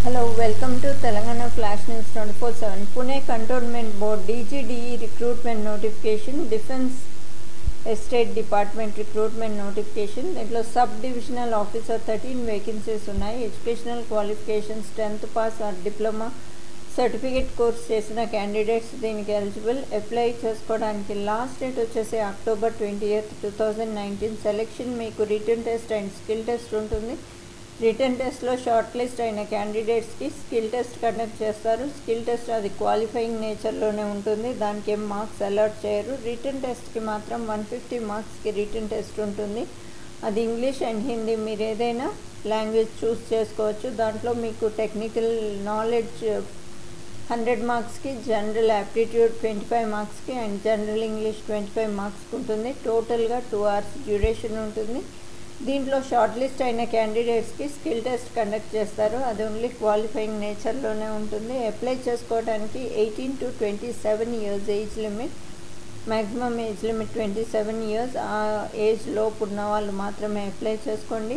hello welcome to Telangana flash news twenty four seven Pune cantonment board DGDE recruitment notification defence estate department recruitment notification దీంట్లో sub divisional officer thirteen vacancies ఉన్నాయి educational qualifications tenth pass or diploma certificate course చేసిన candidates దీనికి eligible apply చేసుకోవడానికి last date వచ్చేసి October twenty eighth two thousand nineteen selection మీకు written test and skill test ఉంటుంది written టెస్ట్లో short list అయిన క్యాండిడేట్స్కి స్కిల్ టెస్ట్ కండక్ట్ చేస్తారు స్కిల్ టెస్ట్ అది క్వాలిఫైయింగ్ నేచర్లోనే ఉంటుంది దానికి ఏం మార్క్స్ అలాట్ చేయరు రిటర్న్ టెస్ట్కి మాత్రం వన్ ఫిఫ్టీ మార్క్స్కి రిటర్న్ టెస్ట్ ఉంటుంది అది ఇంగ్లీష్ అండ్ హిందీ మీరు ఏదైనా లాంగ్వేజ్ చూస్ చేసుకోవచ్చు దాంట్లో మీకు టెక్నికల్ నాలెడ్జ్ హండ్రెడ్ మార్క్స్కి జనరల్ యాప్టిట్యూడ్ ట్వంటీ ఫైవ్ మార్క్స్కి and general English twenty five మార్క్స్కి ఉంటుంది టోటల్గా టూ అవర్స్ డ్యూరేషన్ ఉంటుంది దీంట్లో షార్ట్ లిస్ట్ అయిన క్యాండిడేట్స్కి స్కిల్ టెస్ట్ కండక్ట్ చేస్తారు అది ఓన్లీ క్వాలిఫైయింగ్ నేచర్లోనే ఉంటుంది అప్లై చేసుకోవడానికి eighteen to twenty seven years age limit maximum age limit twenty seven years ఆ ఏజ్ లోపు ఉన్న వాళ్ళు మాత్రమే అప్లై చేసుకోండి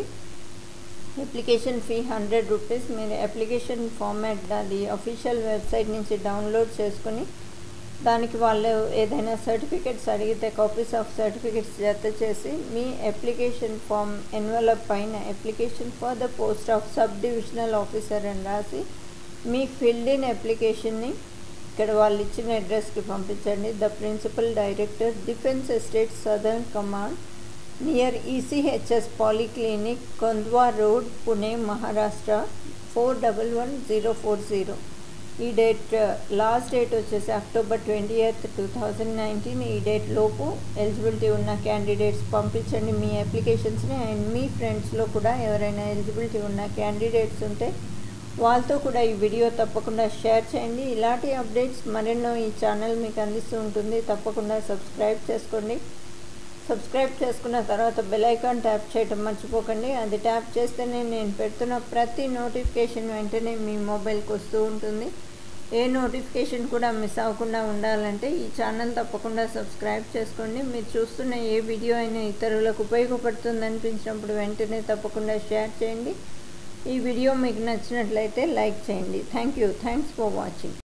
అప్లికేషన్ ఫీ హండ్రెడ్ రూపీస్ మీరు అప్లికేషన్ ఫార్మాట్ అది అఫీషియల్ వెబ్సైట్ నుంచి డౌన్లోడ్ చేసుకుని దానికి వాళ్ళు ఏదైనా సర్టిఫికెట్స్ అడిగితే కాపీస్ ఆఫ్ సర్టిఫికెట్స్ జత చేసి మీ అప్లికేషన్ ఫామ్ ఎన్వలప్ పైన application for the post of sub divisional officer అని రాసి మీ ఫిల్డ్ ఇన్ అప్లికేషన్ని ఇక్కడ వాళ్ళు ఇచ్చిన అడ్రస్కి పంపించండి the principal director defence estate southern command near ECHS polyclinic Kondhwa road Pune Maharashtra four double one zero four zero ఈ డేట్ లాస్ట్ డేట్ వచ్చేసి October twenty eighth two thousand nineteen ఈ డేట్ లోపు ఎలిజిబిలిటీ ఉన్న క్యాండిడేట్స్ పంపించండి మీ అప్లికేషన్స్ని అండ్ మీ ఫ్రెండ్స్లో కూడా ఎవరైనా ఎలిజిబిలిటీ ఉన్న క్యాండిడేట్స్ ఉంటే వాళ్ళతో కూడా ఈ వీడియో తప్పకుండా షేర్ చేయండి ఇలాంటి అప్డేట్స్ మరెన్నో ఈ ఛానల్ మీకు అందిస్తూ ఉంటుంది తప్పకుండా సబ్స్క్రైబ్ చేసుకోండి సబ్స్క్రైబ్ చేసుకున్న తర్వాత బెల్ ఐకాన్ ట్యాప్ చేయటం మర్చిపోకండి అది ట్యాప్ చేస్తేనే నేను పెడుతున్న ప్రతి నోటిఫికేషన్ వెంటనే మీ మొబైల్కి వస్తూ ఉంటుంది ఏ నోటిఫికేషన్ కూడా మిస్ అవ్వకుండా ఉండాలంటే ఈ ఛానల్ తప్పకుండా సబ్స్క్రైబ్ చేసుకోండి మీరు చూస్తున్న ఏ వీడియో అయినా ఇతరులకు ఉపయోగపడుతుంది అనిపించినప్పుడు వెంటనే తప్పకుండా షేర్ చేయండి ఈ వీడియో మీకు నచ్చినట్లయితే లైక్ చేయండి thank you thanks for watching